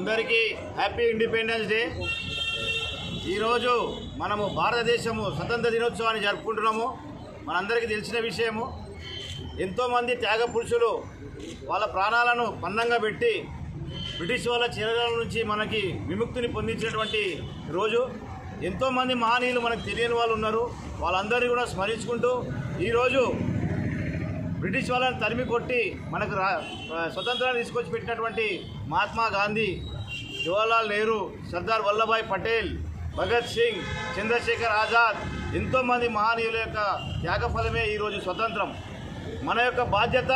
అందరికీ happy independence day ఈరోజు మనము భారతదేశము స్వతంత్ర దినోత్సవాన్ని జరుపుకుంటున్నాము మనందరికీ తెలిసిన విషయము ఎంతోమంది త్యాగ పురుషులు వాళ్ళ ప్రాణాలను పన్నంగా పెట్టి బ్రిటిష్ వాళ్ళ చర్యల నుంచి మనకి విముక్తిని పొందించినటువంటి రోజు ఎంతోమంది మహనీయులు మనకు తెలియని వాళ్ళు ఉన్నారు వాళ్ళందరినీ కూడా స్మరించుకుంటూ ఈరోజు బ్రిటిష్ వాళ్ళని తరిమి కొట్టి మనకు రా స్వతంత్రాన్ని తీసుకొచ్చి పెట్టినటువంటి మహాత్మా గాంధీ జవహర్లాల్ నెహ్రూ సర్దార్ వల్లభాయ్ పటేల్ భగత్ సింగ్ చంద్రశేఖర్ ఆజాద్ ఎంతోమంది మహనీయుల యొక్క త్యాగఫలమే ఈరోజు స్వతంత్రం మన యొక్క బాధ్యత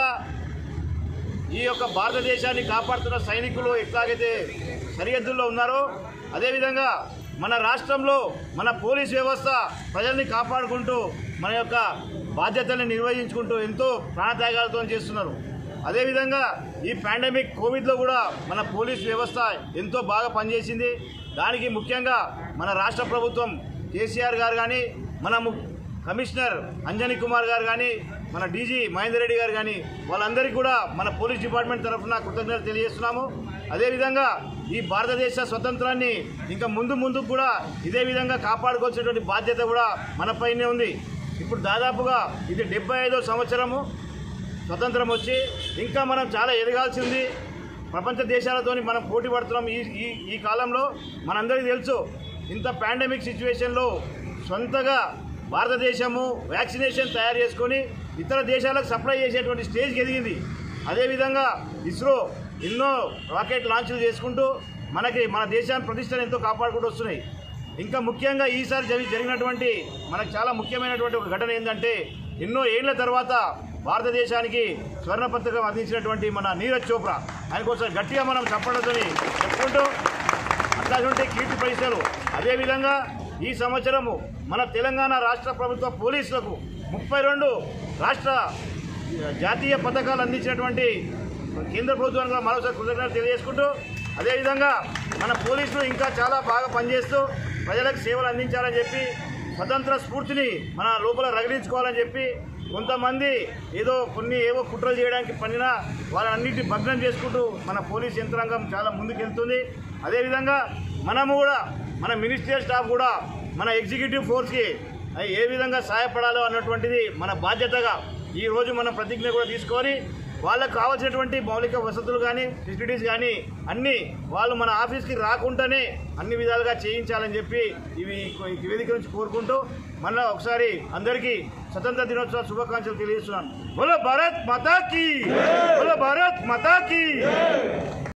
ఈ యొక్క భారతదేశాన్ని కాపాడుతున్న సైనికులు ఎట్లాగైతే సరిహద్దుల్లో ఉన్నారో అదేవిధంగా మన రాష్ట్రంలో మన పోలీస్ వ్యవస్థ ప్రజల్ని కాపాడుకుంటూ మన యొక్క బాధ్యతల్ని నిర్వహించుకుంటూ ఎంతో ప్రాణత్యాగాలతో చేస్తున్నారు అదేవిధంగా ఈ పాండమిక్ కోవిడ్లో కూడా మన పోలీస్ వ్యవస్థ ఎంతో బాగా పనిచేసింది దానికి ముఖ్యంగా మన రాష్ట్ర ప్రభుత్వం కేసీఆర్ గారు కానీ మన ము- కమిషనర్ అంజనీ కుమార్ గారు కానీ మన డీజీ మహేందర్ రెడ్డి గారు కానీ వాళ్ళందరికీ కూడా మన పోలీస్ డిపార్ట్మెంట్ తరఫున కృతజ్ఞతలు తెలియజేస్తున్నాము అదేవిధంగా ఈ భారతదేశ స్వతంత్రాన్ని ఇంకా ముందు ముందు కూడా ఇదే విధంగా కాపాడుకోవాల్సినటువంటి బాధ్యత కూడా మనపైనే ఉంది ఇప్పుడు దాదాపుగా ఇది డెబ్బై ఐదో సంవత్సరము స్వతంత్రం వచ్చి ఇంకా మనం చాలా ఎదగాల్సి ఉంది ప్రపంచ దేశాలతోని మనం పోటీ పడుతున్నాం ఈ ఈ ఈ కాలంలో మనందరికీ తెలుసు ఇంత పాండమిక్ సిచ్యువేషన్లో సొంతగా భారతదేశము వ్యాక్సినేషన్ తయారు చేసుకొని ఇతర దేశాలకు సప్లై చేసేటువంటి స్టేజ్కి ఎదిగింది అదేవిధంగా ఇస్రో ఎన్నో రాకెట్ లాంచ్లు చేసుకుంటూ మనకి మన దేశాన్ని ప్రతిష్టను ఎంతో కాపాడుకుంటూ వస్తున్నాయి ఇంకా ముఖ్యంగా ఈసారి జరి జరిగినటువంటి మనకు చాలా ముఖ్యమైనటువంటి ఒక ఘటన ఏంటంటే ఎన్నో ఏళ్ల తర్వాత భారతదేశానికి స్వర్ణ పథకం అందించినటువంటి మన నీరజ్ చోప్రా ఆయన కోసం గట్టిగా మనం చప్పడంతో చెప్పుకుంటూ అట్లాంటి కీర్తి పరిశ్రమలు అదేవిధంగా ఈ సంవత్సరము మన తెలంగాణ రాష్ట్ర ప్రభుత్వ పోలీసులకు ముప్పై రెండు రాష్ట్ర జాతీయ పథకాలు అందించినటువంటి కేంద్ర ప్రభుత్వానికి కూడా మరోసారి కృతజ్ఞతలు తెలియజేసుకుంటూ అదేవిధంగా మన పోలీసులు ఇంకా చాలా బాగా పనిచేస్తూ ప్రజలకు సేవలు అందించాలని చెప్పి స్వతంత్ర స్ఫూర్తిని మన లోపల రగిలించుకోవాలని చెప్పి కొంతమంది ఏదో కొన్ని ఏవో కుట్రలు చేయడానికి పనినా వాళ్ళన్నింటినీ భగ్నం చేసుకుంటూ మన పోలీస్ యంత్రాంగం చాలా ముందుకెళ్తుంది అదేవిధంగా మనము కూడా మన మినిస్ట్రియల్ స్టాఫ్ కూడా మన ఎగ్జిక్యూటివ్ ఫోర్స్కి ఏ విధంగా సహాయపడాలో అన్నటువంటిది మన బాధ్యతగా ఈ రోజు మనం ప్రతిజ్ఞ కూడా తీసుకొని వాళ్ళకు కావాల్సినటువంటి మౌలిక వసతులు కానీ ఫెసిలిటీస్ కానీ అన్నీ వాళ్ళు మన ఆఫీస్కి రాకుండానే అన్ని విధాలుగా చేయించాలని చెప్పి ఇవి ఈ వేదిక నుంచి కోరుకుంటూ మళ్ళీ ఒకసారి అందరికీ స్వతంత్ర దినోత్సవ శుభాకాంక్షలు తెలియజేస్తున్నాను బోలో భారత్ మాతాకి బోలో భారత్ మాతాకి